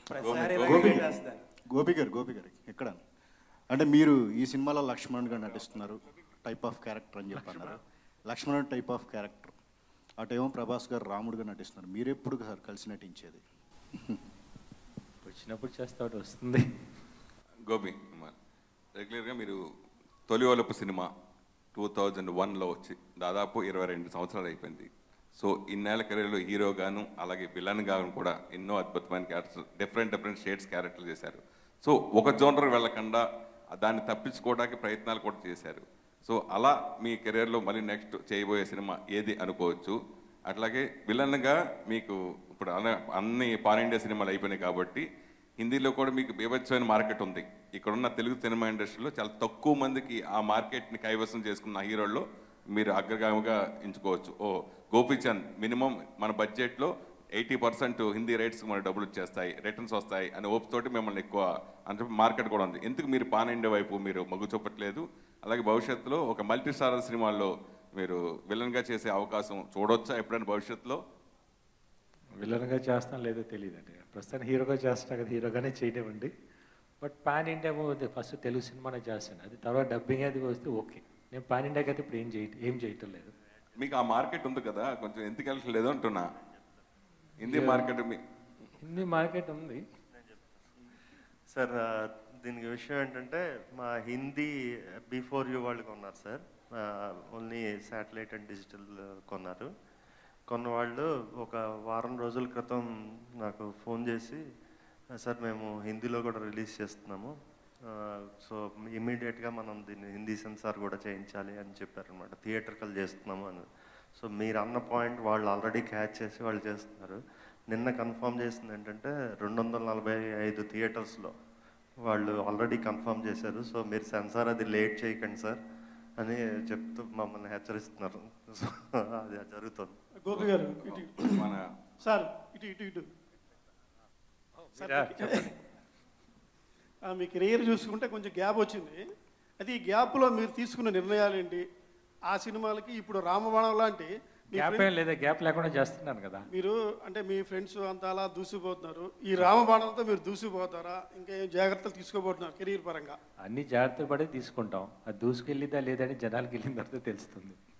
ప్రతిసారి గోపి- ఇలాగే గోపి- చేస్తారు. గోపి గారు గోపి గారు ఎక్కడ అంటే మీరు ఈ సినిమాలో లక్ష్మణుడిగా నటిస్తున్నారు టైప్ ఆఫ్ క్యారెక్టర్ అని చెప్పి అన్నారు లక్ష్మణుడు టైప్ ఆఫ్ క్యారెక్టర్ అటేమో ప్రభాస్ గారు రాముడుగా నటిస్తున్నారు మీరెప్పుడు సార్ కలిసి నటించేది వచ్చినప్పుడు చేస్తా ఒకటి వస్తుంది గోపి రెగ్యులర్గా మీరు తొలి ఒలపు సినిమా టూ థౌజండ్ వన్లో వచ్చి దాదాపు ఇరవై రెండు సంవత్సరాలు అయిపోయింది సో ఇన్నేళ్ల కెరీర్లో హీరోగాను అలాగే విలన్ గాను కూడా ఎన్నో అద్భుతమైన క్యారెక్టర్స్ డిఫరెంట్ డిఫరెంట్ షేడ్స్ క్యారెక్టర్లు చేశారు సో ఒక జోనర్ వెళ్ళకుండా దాన్ని తప్పించుకోవడానికి ప్రయత్నాలు కూడా చేశారు సో అలా మీ కెరీర్లో మళ్ళీ నెక్స్ట్ చేయబోయే సినిమా ఏది అనుకోవచ్చు అట్లాగే విలన్గా మీకు ఇప్పుడు అన్న- అన్ని పాన్ ఇండియా సినిమాలు అయిపోయినాయి కాబట్టి హిందీలో కూడా మీకు బీభత్సమైన మార్కెట్ ఉంది ఇక్కడున్న తెలుగు సినిమా ఇండస్ట్రీలో చాలా తక్కువ మందికి ఆ మార్కెట్ని కైవసం చేసుకున్న హీరోల్లో మీరు అగ్రగామిగా ఎంచుకోవచ్చు ఓ గోపీచంద్ మినిమం మన బడ్జెట్లో ఎయిటీ పర్సెంట్ హిందీ రైట్స్ మన డబ్బులు వచ్చేస్తాయి రిటర్న్స్ వస్తాయి అనే ఓపుతోటి మిమ్మల్ని ఎక్కువ అంటే మార్కెట్ కూడా ఉంది ఎందుకు మీరు పాన్ ఇండియా వైపు మీరు మొగ్గు చూపట్లేదు అలాగే భవిష్యత్తులో ఒక మల్టీ స్టారర్ సినిమాల్లో మీరు విలన్గా చేసే అవకాశం చూడొచ్చా ఎప్పుడైనా భవిష్యత్తులో విలన్గా చేస్తాను లేదో తెలియదండి ప్రస్తుతానికి హీరోగా చేస్తున్నా కదా హీరోగానే చేయనివ్వండి but pan India movie first Telugu సినిమానే చేస్తాను అది తర్వాత డబ్బింగ్ అది వస్తే ఓకే నేను పాన్ ఇండియాకి అయితే ఇప్పుడు ఏం చేయ ఏం చేయటం లేదు మీకు ఆ మార్కెట్ ఉంది కదా కొంచెం ఎందుకు వెళ్ళట్లేదు అంటున్నా హిందీ మార్కెట్ మీ హిందీ మార్కెట్ ఉంది సార్ ఆ, దీనికి విషయం ఏంటంటే మా హిందీ బిఫోర్ యూ వాళ్ళు కొన్నారు sir only satellite and digital కొన్నారు కొన్న వాళ్ళు ఒక వారం రోజుల క్రితం నాకు ఫోన్ చేసి సార్ మేము హిందీలో కూడా రిలీజ్ చేస్తున్నాము సో ఇమీడియట్గా మనం దీన్ని హిందీ సెన్సార్ కూడా చేయించాలి అని చెప్పారనమాట థియేటర్కల్ చేస్తున్నాము అని సో మీరు అన్న పాయింట్ వాళ్ళు ఆల్రెడీ క్యాచ్ చేసి వాళ్ళు చేస్తున్నారు నిన్న కన్ఫర్మ్ చేసింది ఏంటంటే రెండు వందల నలభై ఐదు థియేటర్స్లో వాళ్ళు ఆల్రెడీ కన్ఫర్మ్ చేశారు సో మీరు సెన్సార్ అది లేట్ చేయకండి సార్ అని చెప్తూ మమ్మల్ని హెచ్చరిస్తున్నారు సో అది జరుగుతుంది గోపి గారు ఇటు ఇటు. మన సార్ ఇటు ఇటు ఇటు సార్, మీరా? మీ- చెప్పండి. ఆ, మీ కెరీర్ చూసుకుంటే కొంచెం గ్యాప్ వచ్చింది అది ఈ గ్యాప్లో మీరు తీసుకున్న నిర్ణయాలు ఏంటి ఆ సినిమాలకి ఇప్పుడు రామబాణం లాంటి మీ గ్యాప్ ఫ్రెండ్- ఏం లేదా గ్యాప్ లేకుండా చేస్తున్నాను కదా మీరు అంటే మీ ఫ్రెండ్స్ అంతా అలా దూసిపోతున్నారు ఈ రామబాణంతో మీరు దూసిపోతారా ఇంకా ఏం జాగ్రత్తలు తీసుకోబోతున్నారు కెరీర్ పరంగా అన్ని జాగ్రత్తలు పడి తీసుకుంటాం అది దూసుకెళ్ళిందా లేదని జనాలకి వెళ్ళిన తర్వాత తెలుస్తుంది